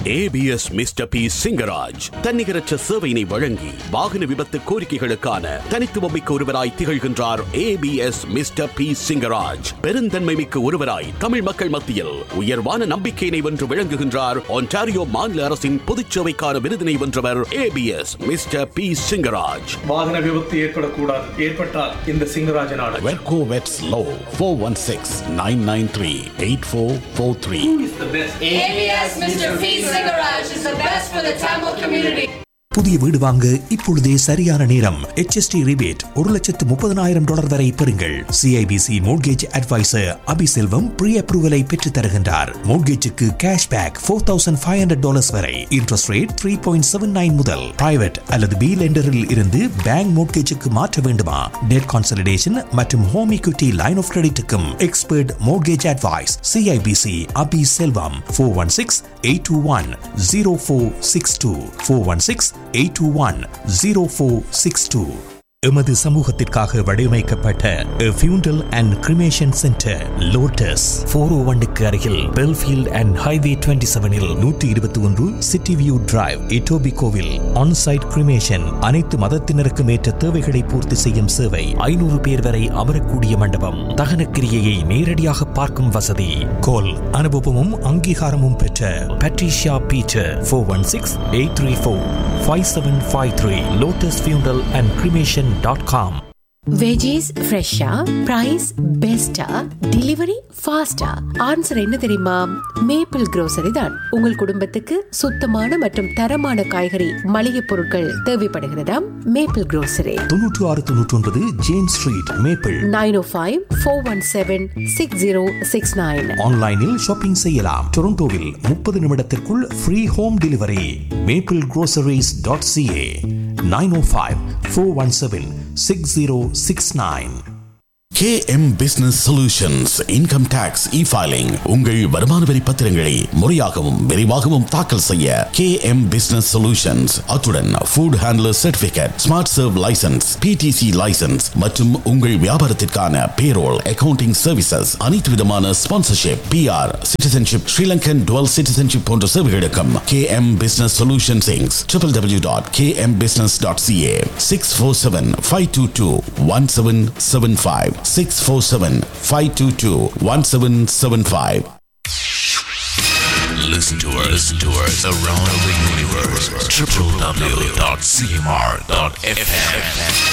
ABS Mr P Singaraj தன்னிகரற்ற சேவையினை வழங்கி வாகன விபத்து கோரிக்கைகளுக்கான தனித்துவமிக்க ஒருவராய் திகழ்கின்றார் ஏபிஎஸ் மிஸ்டர் பி சிங்கராஜ் பெருந்தன்மை மிக்க ஒருவராய் தமிழ் மக்கள் மத்தியில் உயர்வான நம்பிக்கையினை வென்று விளங்குகின்றார் ஒன்டாரியோ மாநில அரசின் பொதுச்சேவைக்கான விருதினை வென்றவர் ஏபிஎஸ் மிஸ்டர் பி சிங்கராஜ் வாகன விபத்து ஏற்படக்கூடாது ஏற்பட்டால் இந்த சிங்கராஜன் ஆடல் வெர்கோ வெட்ஸ் லோ four one six nine nine three eight four four three ABS Mr. P. Cigarage is the best for the Tamil community. புதிய வீடு வாங்க இப்பொழுதே சரியான நேரம் HST ரிபேட் ஒரு லட்சத்து முப்பதனாயிரம் டாலர் வரை பெறுங்கள் CIBC mortgage advisor Abiselvam pre அப்ரூவலை பெற்றுத் தருகின்றார் மோட்கேஜுக்கு cash back four thousand five hundred dollars வரை interest rate three point seven nine முதல் பிரைவேட் அல்லது பி லெண்டரில் இருந்து பேங்க் மோட்கேஜுக்கு மாற்ற வேண்டுமா டெட் கான்சலிடேஷன் மற்றும் ஹோம் equity லைன் ஆஃப் கிரெடிட்டுக்கும் expert mortgage advice CIBC Abi Selvam four one six eight two one zero four six two four one six eight two one zero four six two எமது சமூகத்திற்காக வடிவமைக்கப்பட்ட funeral and cremation centre Lotus four O ஒன்னுக்கு அருகில் Belfield and highway twenty செவனில் நூற்றி இருபத்தி ஒன்று city view drive இட்டோபி கோவில் ஆன்சைட் கிரிமேஷன் அனைத்து மதத்தினருக்கும் ஏற்ற தேவைகளை பூர்த்தி செய்யும் சேவை ஐநூறு பேர் வரை அமரக்கூடிய மண்டபம் தகன கிரியையை நேரடியாக பார்க்கும் வசதி கோல் அனுபவமும் அங்கீகாரமும் பெற்ற Patricia Peter four one six eight three four five seven five three Lotus funeral and cremation dot com veggies ஃப்ரெஷ்ஷா பிரைஸ் பெஸ்டா டெலிவரி ஃபாஸ்டா ஆன்சர் என்ன தெரியுமா மேப்பிள் grocery தான் உங்கள் குடும்பத்துக்கு சுத்தமான மற்றும் தரமான காய்கறி மளிகை பொருட்கள் தேவைப்படுகிறதாம் மேப்பிள் grocery தொன்னூற்று ஆறு தொன்னூற்றி ஒன்பது James Street Maple nine O five four one seven six zero six nine ஆன்லைனில் ஷாப்பிங் செய்யலாம் டொரண்டோவில் முப்பது நிமிடத்திற்குள் free home delivery Maple groceries dot CA nine O five four one seven six zero six nine KM Business Solutions Income Tax E-Filing உங்கள் வருமான வரி பத்திரங்களை முறையாகவும் விரைவாகவும் தாக்கல் செய்ய KM Business Solutions அத்துடன் Food Handler Certificate Smart Serve License PTC License மற்றும் உங்கள் வியாபாரத்திற்கான Payroll Accounting Services அனைத்து விதமான Sponsorship PR Citizenship Sri Lankan Dual Citizenship போன்ற சேவைகளுக்கும் KM Business Solutions Inc. www.kmbusiness.ca 647-522-1775 647-522-1775 Listen to us, listen to us around the universe. www.cmr.fm.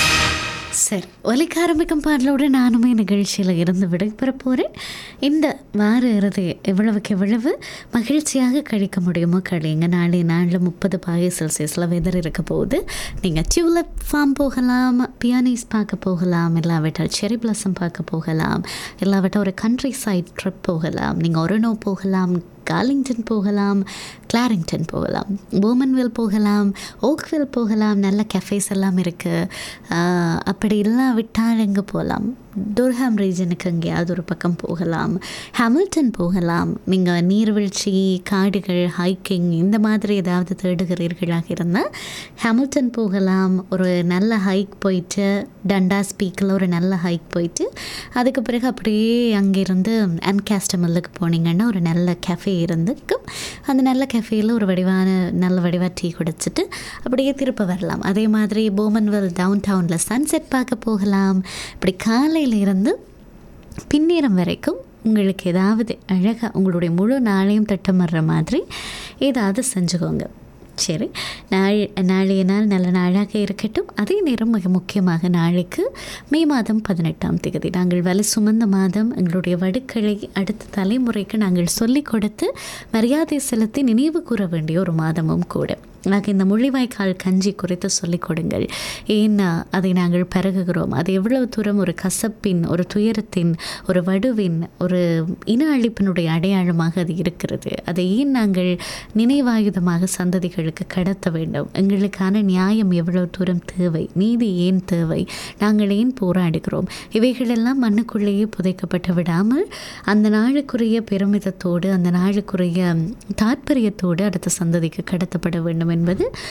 சரி ஒலிக்க ஆரம்பிக்கும் பாடலோடு நானுமே நிகழ்ச்சியில் இருந்து விடைபெற போகிறேன் இந்த வார இறுதி எவ்வளவுக்கு எவ்வளவு மகிழ்ச்சியாக கழிக்க முடியுமோ கழியுங்க நாளை நாளில் முப்பது பாகை செல்சியஸில் வெதர் இருக்க போகுது நீங்கள் டியூலப் ஃபார்ம் போகலாம் பியானிஸ் பார்க்க போகலாம் இல்லாவிட்டால் செரி பிளஸம் பார்க்க போகலாம் இல்லாவிட்டால் ஒரு கண்ட்ரி சைட் ட்ரிப் போகலாம் நீங்கள் ஒரணோ போகலாம் காலிங்டன் போகலாம் கிளாரிங்டன் போகலாம் போமன்வில் போகலாம் ஓக்வில் போகலாம் நல்ல கஃபேஸ் எல்லாம் இருக்குது அப்படி இல்லாவிட்டால் எங்கே போகலாம் துர்ஹாம் ரீஜனுக்கு எங்கேயாவது ஒரு பக்கம் போகலாம் ஹாமில்டன் போகலாம் நீங்கள் நீர்வீழ்ச்சி காடுகள் ஹைக்கிங் இந்த மாதிரி ஏதாவது தேடுகிறீர்களாக இருந்தால் ஹாமில்டன் போகலாம் ஒரு நல்ல ஹைக் போயிட்டு டண்டா ஸ்பீக்கில் ஒரு நல்ல ஹைக் போயிட்டு அதுக்கு பிறகு அப்படியே அங்கேருந்து அன்காஸ்டமல்லுக்கு போனீங்கன்னா ஒரு நல்ல கஃபே இருந்துக்கும் அந்த நல்ல கஃபேயில் ஒரு வடிவான நல்ல வடிவாக டீ குடிச்சிட்டு அப்படியே திருப்ப வரலாம் அதே மாதிரி போமன்வெல் டவுன் டவுனில் சன்செட் பார்க்க போகலாம் இப்படி காலையில் இருந்து பின்னேரம் வரைக்கும் உங்களுக்கு ஏதாவது அழகாக உங்களுடைய முழு நாளையும் திட்டமிடுற மாதிரி ஏதாவது செஞ்சுக்கோங்க சரி நாள் நாளைய நாள் நல்ல நாளாக இருக்கட்டும் அதே நேரம் மிக முக்கியமாக நாளைக்கு மே மாதம் பதினெட்டாம் தேதி நாங்கள் வலி சுமந்த மாதம் எங்களுடைய வடுக்களை அடுத்த தலைமுறைக்கு நாங்கள் சொல்லிக் கொடுத்து மரியாதை செலுத்தி நினைவு கூற வேண்டிய ஒரு மாதமும் கூட ஆக இந்த முள்ளிவாய்க்கால் கஞ்சி குறித்து சொல்லிக் கொடுங்கள் ஏன் அதை நாங்கள் பருகுகிறோம் அது எவ்வளவு தூரம் ஒரு கசப்பின் ஒரு துயரத்தின் ஒரு வடுவின் ஒரு இன அழிப்பினுடைய அடையாளமாக அது இருக்கிறது அதை ஏன் நாங்கள் நினைவாயுதமாக சந்ததிகளுக்கு கடத்த வேண்டும் எங்களுக்கான நியாயம் எவ்வளவு தூரம் தேவை நீதி ஏன் தேவை நாங்கள் ஏன் போராடுகிறோம் இவைகளெல்லாம் மண்ணுக்குள்ளேயே புதைக்கப்பட்டு விடாமல் அந்த நாளுக்குரிய பெருமிதத்தோடு அந்த நாளுக்குரிய தாற்பயத்தோடு அடுத்த சந்ததிக்கு கடத்தப்பட வேண்டும் என்பது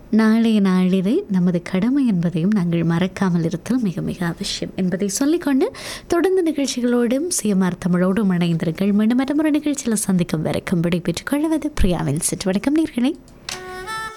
நாளைய நாளிலே நமது கடமை என்பதையும் நாங்கள் மறக்காமல் இருத்தல் மிக மிக அவசியம் என்பதை சொல்லிக்கொண்டு தொடர்ந்து நிகழ்ச்சிகளோடும் சிஎம்ஆர் தமிழோடும் இணைந்திருங்கள் மீண்டும் மற்றொரு நிகழ்ச்சியில் சந்திக்கும் வரைக்கும் விடைபெற்றுக் கொள்வது பிரியாவில் சிற்று வணக்கம் நேர்களே